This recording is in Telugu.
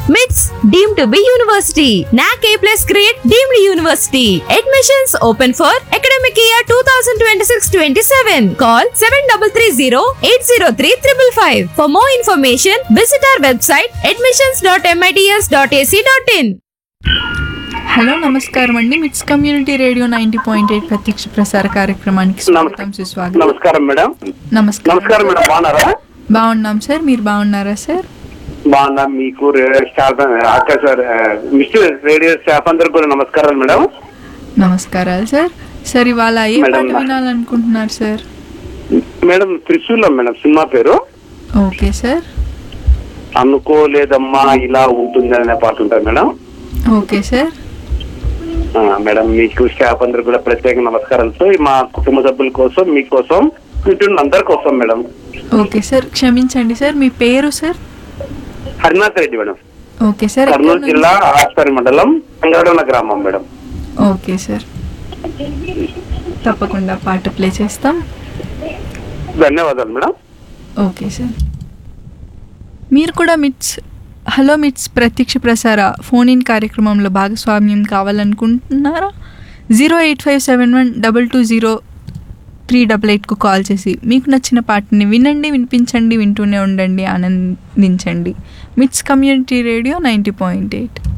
మిట్స్ deem to be university NAAC A plus grade deemed university admissions open for academic year two thousand twenty six twenty seven call seven double three zero eight zero three triple five for more information visit our website admissions dot MITS dot AC dot in hello నమస్కారం అండి MITS community radio ninety point eight ప్రత్యక్ష ప్రసార కార్యక్రమానికి స్వాగతం సుస్వాగతం నమస్కారం మేడం నమస్కారం నమస్కారం మేడం బాగున్నారా బాగున్నాం సార్ మీరు బాగున్నారా సార్ బాగున్నా మీకు రేడియో స్టాఫ్ అక్క సార్ మిస్టర్ రేడియో స్టాఫ్ అందరికి కూడా నమస్కారాలు మేడం నమస్కారాలు సార్ సార్ ఇవాళ ఏ మేడం, పాట వినాలనుకుంటున్నారు sir madam Trishulam madam cinema పేరు ఓకే సార్ అనుకోలేదమ్మా ఇలా ఉంటుంది అనే పాట ఉంటుంది మేడం ఓకే సార్ ఆ, మేడం మీకు స్టాఫ్ అందరికి కూడా ప్రత్యేక నమస్కారాలతో మా కుటుంబ సభ్యుల కోసం మీకోసం వింటున్న అందరి కోసం మేడం ఓకే సార్ క్షమించండి సార్ మీ పేరు sir Harinath Reddy madam okay sir ఎక్కడ కర్నూలు నుంచి? జిల్లా ఆస్పరి మండలం సంగాడన గ్రామం మేడం ఓకే సార్ తప్పకుండా పాట ప్లే చేస్తాం ధన్యవాదాలు మేడం ఓకే సార్ మీరు కూడా మిట్స్ హలో మిట్స్ ప్రత్యక్ష ప్రసార ఫోన్ ఇన్ కార్యక్రమంలో భాగస్వామ్యం కావాలనుకుంటున్నారా zero eight five seven one double two zero three double ఎయిట్కు కాల్ చేసి మీకు నచ్చిన పాటని వినండి వినిపించండి వింటూనే ఉండండి ఆనందించండి MITS community radio ninety point eight